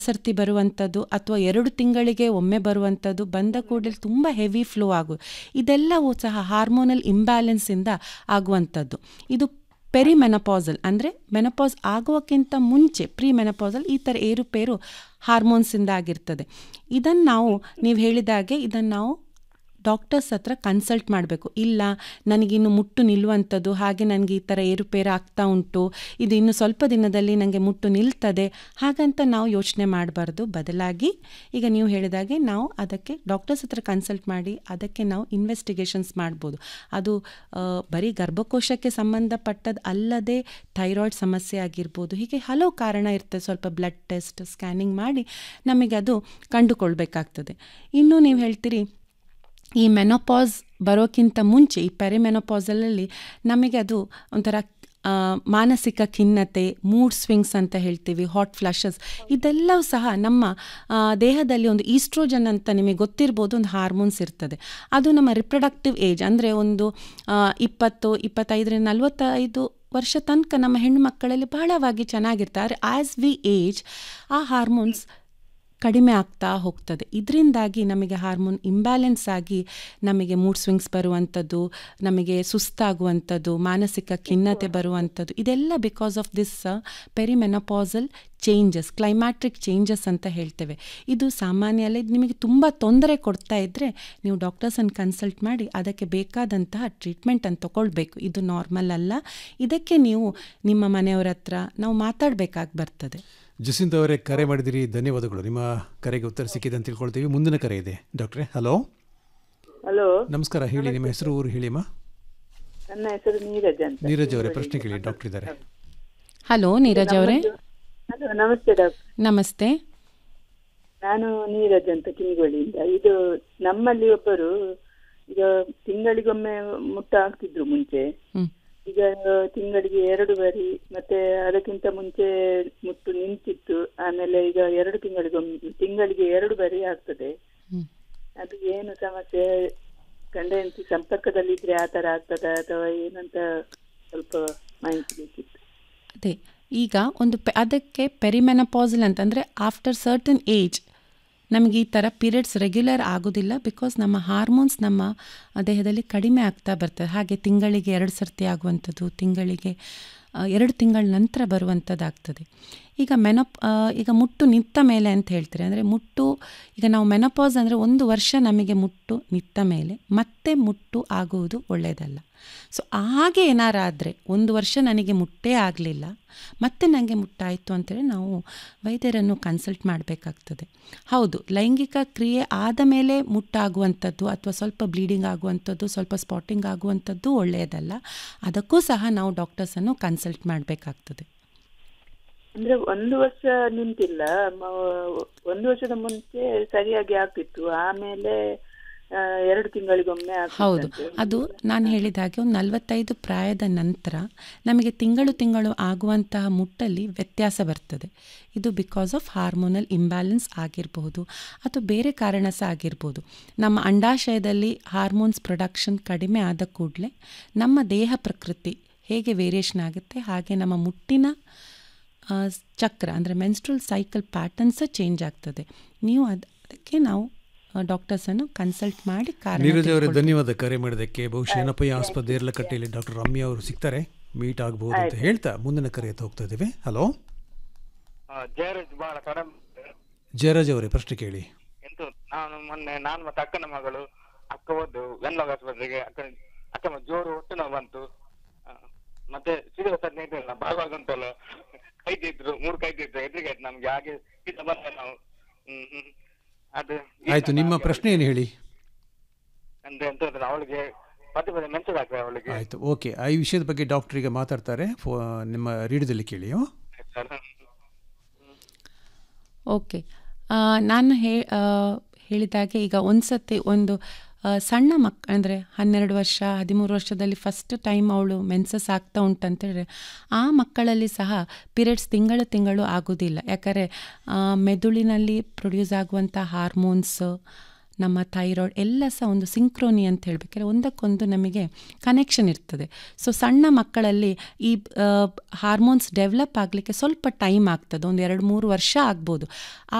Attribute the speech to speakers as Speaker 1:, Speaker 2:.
Speaker 1: ಸರ್ತಿ ಬರುವಂಥದ್ದು ಅಥವಾ ಎರಡು ತಿಂಗಳಿಗೆ ಒಮ್ಮೆ ಬರುವಂಥದ್ದು ಬಂದ ಕೂಡಲೇ ತುಂಬ ಹೆವಿ ಫ್ಲೋ ಆಗೋದು ಇದೆಲ್ಲವೂ ಸಹ ಹಾರ್ಮೋನಲ್ ಇಂಬ್ಯಾಲೆನ್ಸಿಂದ ಆಗುವಂಥದ್ದು ಇದು ಪೆರಿ ಮೆನಪಾಸಲ್ ಅಂದರೆ ಮೆನಪಾಸ್ ಆಗೋಕ್ಕಿಂತ ಮುಂಚೆ ಪ್ರೀ ಮೆನಪಾಸಲ್ ಈ ಥರ ಏರುಪೇರು ಹಾರ್ಮೋನ್ಸಿಂದ ಆಗಿರ್ತದೆ ಇದನ್ನು ನಾವು ನೀವು ಹೇಳಿದಾಗೆ ಇದನ್ನು ನಾವು ಡಾಕ್ಟರ್ಸ್ ಹತ್ರ ಕನ್ಸಲ್ಟ್ ಮಾಡಬೇಕು ಇಲ್ಲ ನನಗಿನ್ನು ಮುಟ್ಟು ನಿಲ್ಲುವಂಥದ್ದು ಹಾಗೆ ನನಗೆ ಈ ಥರ ಏರುಪೇರು ಆಗ್ತಾ ಉಂಟು ಇದು ಇನ್ನು ಸ್ವಲ್ಪ ದಿನದಲ್ಲಿ ನನಗೆ ಮುಟ್ಟು ನಿಲ್ತದೆ ಹಾಗಂತ ನಾವು ಯೋಚನೆ ಮಾಡಬಾರ್ದು ಬದಲಾಗಿ ಈಗ ನೀವು ಹೇಳಿದಾಗೆ ನಾವು ಅದಕ್ಕೆ ಡಾಕ್ಟರ್ಸ್ ಹತ್ರ ಕನ್ಸಲ್ಟ್ ಮಾಡಿ ಅದಕ್ಕೆ ನಾವು ಇನ್ವೆಸ್ಟಿಗೇಷನ್ಸ್ ಮಾಡ್ಬೋದು ಅದು ಆ, ಬರೀ ಗರ್ಭಕೋಶಕ್ಕೆ ಸಂಬಂಧಪಟ್ಟದ್ದು ಅಲ್ಲದೆ ಥೈರಾಯ್ಡ್ ಸಮಸ್ಯೆ ಆಗಿರ್ಬೋದು ಹೀಗೆ ಹಲವು ಕಾರಣ ಇರ್ತದೆ ಸ್ವಲ್ಪ ಬ್ಲಡ್ ಟೆಸ್ಟ್ ಸ್ಕ್ಯಾನಿಂಗ್ ಮಾಡಿ ನಮಗೆ ಅದು ಕಂಡುಕೊಳ್ಬೇಕಾಗ್ತದೆ ಇನ್ನು ನೀವು ಹೇಳ್ತೀರಿ ಈ ಮೆನೋಪಾಸ್ ಬರೋಕ್ಕಿಂತ ಮುಂಚೆ ಈ ಪೆರಿಮೆನೋಪಾಸಲಲ್ಲಿ ನಮಗೆ ಅದು ಒಂಥರ ಆ, ಮಾನಸಿಕ ಖಿನ್ನತೆ ಮೂಡ್ ಸ್ವಿಂಗ್ಸ್ ಅಂತ ಹೇಳ್ತೀವಿ ಹಾಟ್ ಫ್ಲಶಸ್ ಇದೆಲ್ಲವೂ ಸಹ ನಮ್ಮ ಆ, ದೇಹದಲ್ಲಿ ಒಂದು ಈಸ್ಟ್ರೋಜನ್ ಅಂತ ನಿಮಗೆ ಗೊತ್ತಿರ್ಬೋದು ಒಂದು ಹಾರ್ಮೋನ್ಸ್ ಇರ್ತದೆ ಅದು ನಮ್ಮ ರಿಪ್ರೊಡಕ್ಟಿವ್ ಏಜ್ ಅಂದರೆ ಒಂದು ಆ, ಇಪ್ಪತ್ತು ಇಪ್ಪತ್ತೈದರಿಂದ ನಲವತ್ತೈದು ವರ್ಷ ತನಕ ನಮ್ಮ ಹೆಣ್ಣು ಮಕ್ಕಳಲ್ಲಿ ಬಹಳವಾಗಿ ಚೆನ್ನಾಗಿರ್ತಾರೆ ಆ್ಯಸ್ ವಿ ಏಜ್ ಆ ಹಾರ್ಮೋನ್ಸ್ ಕಡಿಮೆ ಆಗ್ತಾ ಹೋಗ್ತದೆ ಇದರಿಂದಾಗಿ ನಮಗೆ ಹಾರ್ಮೋನ್ ಇಂಬ್ಯಾಲೆನ್ಸ್ ಆಗಿ ನಮಗೆ ಮೂಡ್ ಸ್ವಿಂಗ್ಸ್ ಬರುವಂಥದ್ದು ನಮಗೆ ಸುಸ್ತಾಗುವಂಥದ್ದು ಮಾನಸಿಕ ಖಿನ್ನತೆ ಬರುವಂಥದ್ದು ಇದೆಲ್ಲ because of this perimenopausal changes climacteric changes ಅಂತ ಹೇಳ್ತೇವೆ ಇದು ಸಾಮಾನ್ಯ ಅಲ್ಲ ಇದು ನಿಮಗೆ ತುಂಬ ತೊಂದರೆ ಕೊಡ್ತಾ ಇದ್ದರೆ ನೀವು ಡಾಕ್ಟರ್ಸನ್ನು ಕನ್ಸಲ್ಟ್ ಮಾಡಿ ಅದಕ್ಕೆ ಬೇಕಾದಂತಹ ಟ್ರೀಟ್ಮೆಂಟನ್ನು ತಗೊಳ್ಬೇಕು ಇದು ನಾರ್ಮಲ್ ಅಲ್ಲ ಇದಕ್ಕೆ ನೀವು ನಿಮ್ಮ ಮನೆಯವರ ಹತ್ರ ನಾವು ಮಾತಾಡಬೇಕಾಗಿ ಬರ್ತದೆ
Speaker 2: ಜಸಿಂತ್ ಅವರೇ ಕರೆ ಮಾಡಿದಿರಿ ಧನ್ಯವಾದಗಳು ನಿಮ್ಮ ಕರೆಗೆ ಉತ್ತರ ಸಿಕ್ಕಿದೆ ಅಂತ ತಿಳ್ಕೊಳ್ತೀವಿ ಮುಂದಿನ ಕರೆ ಇದೆ ಡಾಕ್ಟ್ರೇ ಹಲೋ
Speaker 3: ಹಲೋ
Speaker 2: ನಮಸ್ಕಾರ ಹೇಳಿ ನಿಮ್ಮ ಹೆಸರು ಊರು ಹೇಳಿಮ್ಮ
Speaker 3: ನನ್ನ ಹೆಸರು ನೀರಜ್ ಅಂತ
Speaker 2: ನೀರಜ್ ಅವರೇ ಪ್ರಶ್ನೆ ಕೇಳಿ ಡಾಕ್ಟರ್ ಇದ್ದಾರೆ
Speaker 1: ಹಲೋ ನೀರಜ್ ಅವರೇ
Speaker 3: ಹಲೋ ನಮಸ್ತೆ ಡಾಕ್ಟರ್
Speaker 1: ನಮಸ್ತೆ
Speaker 3: ನಾನು ನೀರಜ್ ಅಂತ ಕಿನಿಗೋಳಿಯಿಂದ ಇದು ನಮ್ಮಲ್ಲಿ ಒಬ್ಬರು ಈಗ ತಿಂಗಳಿಗೊಮ್ಮೆ ಮುಟ್ಟ ಆಗ್ತಿದ್ರು ಮುಂಚೆ
Speaker 1: ಹ್ಮ್.
Speaker 3: ಈಗ ತಿಂಗಳಿಗೆ ಎರಡು ಬಾರಿ ಮತ್ತೆ ಅದಕ್ಕಿಂತ ಮುಂಚೆ ಮುಟ್ಟು ನಿಂತಿತ್ತು ಆಮೇಲೆ ಈಗ ಎರಡು ತಿಂಗಳಿಗೊಮ್ಮೆ ತಿಂಗಳಿಗೆ ಎರಡು ಬಾರಿ ಆಗ್ತದೆ
Speaker 1: ಹ್ಮ್.
Speaker 3: ಅದು ಏನು ಸಮಸ್ಯೆ ಗಂಡ ಹೆಂಡತಿ ಸಂಪರ್ಕದಲ್ಲಿದ್ರೆ ಆ ತರ ಆಗ್ತದ ಅಥವಾ ಏನಂತ ಸ್ವಲ್ಪ ಮಾಹಿತಿ ಬೇಕಿತ್ತು
Speaker 1: ಅದೇ ಈಗ ಒಂದು ಪೆ ಅದಕ್ಕೆ ಪೆರಿಮೆನಪಾಸಲ್ ಅಂತಂದರೆ ಆಫ್ಟರ್ ಸರ್ಟನ್ ಏಜ್ ನಮಗೆ ಈ ಥರ ಪೀರಿಯಡ್ಸ್ ರೆಗ್ಯುಲರ್ ಆಗೋದಿಲ್ಲ ಬಿಕಾಸ್ ನಮ್ಮ ಹಾರ್ಮೋನ್ಸ್ ನಮ್ಮ ದೇಹದಲ್ಲಿ ಕಡಿಮೆ ಆಗ್ತಾ ಬರ್ತದೆ ಹಾಗೆ ತಿಂಗಳಿಗೆ ಎರಡು ಸರ್ತಿ ಆಗುವಂಥದ್ದು ತಿಂಗಳಿಗೆ ಆ, ಎರಡು ತಿಂಗಳ ನಂತರ ಬರುವಂಥದ್ದಾಗ್ತದೆ ಈಗ ಮೆನಪ್ ಆ, ಈಗ ಮುಟ್ಟು ನಿಂತ ಮೇಲೆ ಅಂತ ಹೇಳ್ತಾರೆ ಅಂದರೆ ಮುಟ್ಟು ಈಗ ನಾವು ಮೆನಪಾಸ್ ಅಂದರೆ ಒಂದು ವರ್ಷ ನಮಗೆ ಮುಟ್ಟು ನಿಂತ ಮೇಲೆ ಮತ್ತೆ ಮುಟ್ಟು ಆಗುವುದು ಒಳ್ಳೆಯದಲ್ಲ ಸೊ ಹಾಗೆ ಏನಾರಾದರೆ ಒಂದು ವರ್ಷ ನನಗೆ ಮುಟ್ಟೇ ಆಗಲಿಲ್ಲ ಮತ್ತೆ ನನಗೆ ಮುಟ್ಟಾಯಿತು ಅಂತೇಳಿ ನಾವು ವೈದ್ಯರನ್ನು ಕನ್ಸಲ್ಟ್ ಮಾಡಬೇಕಾಗ್ತದೆ ಹೌದು ಲೈಂಗಿಕ ಕ್ರಿಯೆ ಆದ ಮೇಲೆ ಮುಟ್ಟಾಗುವಂಥದ್ದು ಅಥವಾ ಸ್ವಲ್ಪ ಬ್ಲೀಡಿಂಗ್ ಆಗುವಂಥದ್ದು ಸ್ವಲ್ಪ ಸ್ಪಾಟಿಂಗ್ ಆಗುವಂಥದ್ದು ಒಳ್ಳೆಯದಲ್ಲ ಅದಕ್ಕೂ ಸಹ ನಾವು ಡಾಕ್ಟರ್ಸನ್ನು ಕನ್ಸಲ್ಟ್ ಮಾಡಬೇಕಾಗ್ತದೆ
Speaker 3: ಅಂದ್ರೆ ಒಂದು ವರ್ಷ ನಿಂತಿಲ್ಲ ಮ- ಒಂದು ವರ್ಷದ ಮುಂಚೆ ಸರಿಯಾಗಿ ಆಗ್ತಿತ್ತು ಆಮೇಲೆ ಆ, ಎರಡು ತಿಂಗಳಿಗೊಮ್ಮೆ
Speaker 1: ಹೌದು
Speaker 3: ಆಗ್ತಿತ್ತಂತೆ.
Speaker 1: ಅದು ನಾನು ಹೇಳಿದ ಹಾಗೆ ಒಂದು ನಲವತ್ತೈದು ಪ್ರಾಯದ ನಂತರ ನಮಗೆ ತಿಂಗಳು ತಿಂಗಳು ಆಗುವಂತಹ ಮುಟ್ಟಲ್ಲಿ ವ್ಯತ್ಯಾಸ ಬರ್ತದೆ ಇದು ಬಿಕಾಸ್ ಆಫ್ ಹಾರ್ಮೋನಲ್ ಇಂಬ್ಯಾಲೆನ್ಸ್ ಆಗಿರಬಹುದು ಅಥವಾ ಬೇರೆ ಕಾರಣ ಸಹ ಆಗಿರ್ಬೋದು ನಮ್ಮ ಅಂಡಾಶಯದಲ್ಲಿ ಹಾರ್ಮೋನ್ಸ್ ಪ್ರೊಡಕ್ಷನ್ ಕಡಿಮೆ ಆದ ಕೂಡಲೇ ನಮ್ಮ ದೇಹ ಪ್ರಕೃತಿ ಹೇಗೆ ವೇರಿಯೇಷನ್ ಆಗುತ್ತೆ ಹಾಗೆ ನಮ್ಮ ಮುಟ್ಟಿನ ಆ, ಚಕ್ರ ಅಂದರೆ ಮೆನ್ಸ್ಟ್ರಲ್ ಸೈಕಲ್ ಪ್ಯಾಟರ್ನ್ಸ್ ಚೇಂಜ್ ಆಗ್ತದೆ ನೀವು ಅದು ಅದಕ್ಕೆ ನಾವು ಡಾಕ್ಟರ್ಸನ್ನು ಕನ್ಸಲ್ಟ್ ಮಾಡಿ ಕಾರಣ
Speaker 2: ನೀರಜ್ ಅವರೇ
Speaker 1: ತಿಳ್ಕೊಳ್ಬೇಕು.
Speaker 2: ಧನ್ಯವಾದ ಕರೆ ಮಾಡೋದಕ್ಕೆ ಬಹುಶಃ ಏನಪ್ಪ ಈ ಆಸ್ಪತ್ರೆ ಏರ್ಲಕಟ್ಟೆಯಲ್ಲಿ ಡಾಕ್ಟರ್ ರಮ್ಯಾ ಅವರು ಸಿಗ್ತಾರೆ ಮೀಟ್ ಆಗಬಹುದು ಅಂತ ಹೇಳ್ತಾ ಮುಂದಿನ ಕರೆ ಎತ್ತ ಹೋಗ್ತಾ ಇದ್ದೇವೆ ಹಲೋ
Speaker 4: ಜಯರಾಜ್ ಬಹಳ ಕಡಿಮೆ
Speaker 2: ಜಯರಾಜ್ ಅವರೇ ಪ್ರಶ್ನೆ ಕೇಳಿ
Speaker 4: ಎಂತ ನಾನು ಮೊನ್ನೆ ನಾನು ಮತ್ತೆ ಅಕ್ಕನ ಮಗಳು ಅಕ್ಕ ಹೋದ್ದು ವೆನ್ಲಾಗ್ ಆಸ್ಪತ್ರೆಗೆ ಅಕ್ಕ ಅಕ್ಕ ಜೋರು ಹೊಟ್ಟೆ ನೋವು ಬಂತು ಆ, ಮತ್ತೆ ಸಿಗುವ ಸದ್ಯ ಇದ್ರಲ್ಲ ಭಾಗವಾಗ ಉಂಟಲ್ಲ ಕೈ ತಿದ್ರು ಮೂರು ಕೈ ತಿದ್ರು ಎದುರಿಗೆ ಆಯ್ತು ನಮ್ಗೆ ಹಾಗೆ ಶೀತ ಬಂದ ನಾವು ಹ್ಮ್ ಹ್ಮ್ ಅದು ಈಗ
Speaker 2: ಆಯ್ತು ನಿಮ್ಮ
Speaker 4: ನಮ್ಗೆ
Speaker 2: ಪ್ರಶ್ನೆ ಏನು ಹೇಳಿ
Speaker 4: ಅಂದ್ರೆ ಎಂತ ಹೇಳಿದ್ರೆ ಅವಳಿಗೆ ಪದೇ ಪದೇ ಮೆನ್ಸದಾಗ್ತದೆ ಅವಳಿಗೆ
Speaker 2: ಆಯ್ತು ಓಕೆ ಈ ವಿಷಯದ ಬಗ್ಗೆ ಡಾಕ್ಟರ್ ಈಗ ಮಾತಾಡ್ತಾರೆ ಫೋ ನಿಮ್ಮ ರೀಡಿಯೋದಲ್ಲಿ ಕೇಳಿ ಹ್ಮ್?
Speaker 1: ಓಕೆ ಆ, ನಾನು ಹೇ ಆ, ಹೇಳಿದಾಗೆ ಈಗ ಒಂದು ಸತಿ ಒಂದು ಆ, ಸಣ್ಣ ಮಕ್ ಅಂದರೆ ಹನ್ನೆರಡು ವರ್ಷ ಹದಿಮೂರು ವರ್ಷದಲ್ಲಿ ಫಸ್ಟ್ ಟೈಮ್ ಅವಳು ಮೆನ್ಸಸ್ ಆಗ್ತಾ ಉಂಟಂತೇಳಿದ್ರೆ ಆ ಮಕ್ಕಳಲ್ಲಿ ಸಹ ಪೀರಿಯಡ್ಸ್ ತಿಂಗಳು ತಿಂಗಳು ಆಗೋದಿಲ್ಲ ಯಾಕಂದರೆ ಮೆದುಳಿನಲ್ಲಿ ಪ್ರೊಡ್ಯೂಸ್ ಆಗುವಂಥ ಹಾರ್ಮೋನ್ಸ್ ನಮ್ಮ ಥೈರಾಯ್ಡ್ ಎಲ್ಲ ಸಹ ಒಂದು ಸಿಂಕ್ರೋನಿ ಅಂತ ಹೇಳಬೇಕಾದ್ರೆ ಒಂದಕ್ಕೊಂದು ನಮಗೆ ಕನೆಕ್ಷನ್ ಇರ್ತದೆ ಸೊ ಸಣ್ಣ ಮಕ್ಕಳಲ್ಲಿ ಈ ಹಾರ್ಮೋನ್ಸ್ ಡೆವಲಪ್ ಆಗಲಿಕ್ಕೆ ಸ್ವಲ್ಪ ಟೈಮ್ ಆಗ್ತದೆ ಒಂದು ಎರಡು ಮೂರು ವರ್ಷ ಆಗ್ಬೋದು